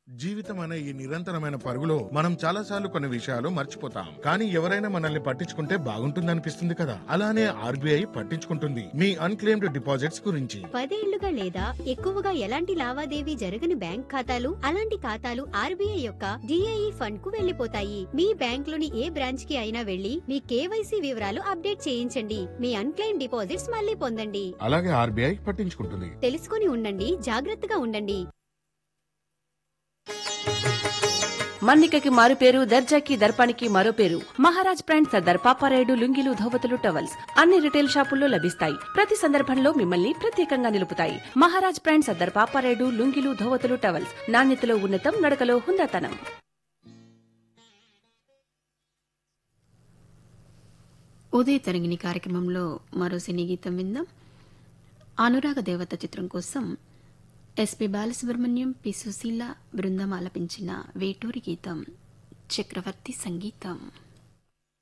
జీవితం అనే ఈ నిరంతరమైన పరుగులో మనం చాలాసార్లు కొన్ని విషయాలు మర్చిపోతాం కానీ ఎవరైనా మనల్ని పట్టించుకుంటే బాగుంటుందనిపిస్తుంది కదా అలానే ఆర్బీఐ పట్టించుకుంటుంది మీ అన్క్లెయిమ్డ్ డిపాజిట్స్ గురించి పదేళ్లుగా లేదా ఎక్కువగా ఎలాంటి లావాదేవీ జరగని బ్యాంక్ ఖాతాలు అలాంటి ఖాతాలు ఆర్బీఐ యొక్క డిఐఈ ఫండ్ కు వెళ్లిపోతాయి మీ బ్యాంక్ లోని ఏ బ్రాంచ్ కి అయినా వెళ్లి మీ కేవైసీ వివరాలు అప్డేట్ చేయించండి మీ అన్క్లెయిమ్ డిపాజిట్స్ మళ్ళీ పొందండి అలాగే ఆర్బీఐ పట్టించుకుంటుంది తెలుసుకుని ఉండండి జాగ్రత్తగా ఉండండి మన్నికకి మారు పేరు దర్జాకి దర్పానికి మరో పేరు మహారాజ్ బ్రాండ్ సర్దార్ పాపారాయుడు లుంగిలు ధోవతులు టవల్స్ అన్ని రిటైల్ షాపుల్లో లభిస్తాయి ప్రతి సందర్భంలో మిమ్మల్ని ప్రత్యేకంగా నిలుపుతాయి మహారాజ్ బ్రాండ్ సర్దార్ పాపారాయుడు లుంగిలు ధోవతులు టవల్స్ నాణ్యతలో ఉన్నతం నడకలో హుందాతనం ఉదయ తరంగిణి కార్యక్రమంలో మరో సినీ గీతం విందాం అనురాగ దేవత చిత్రం కోసం ఎస్పి బాలసుబ్రహ్మణ్యం పి సుశీల బృందం ఆలపించిన వేటూరి గీతం చక్రవర్తి సంగీతం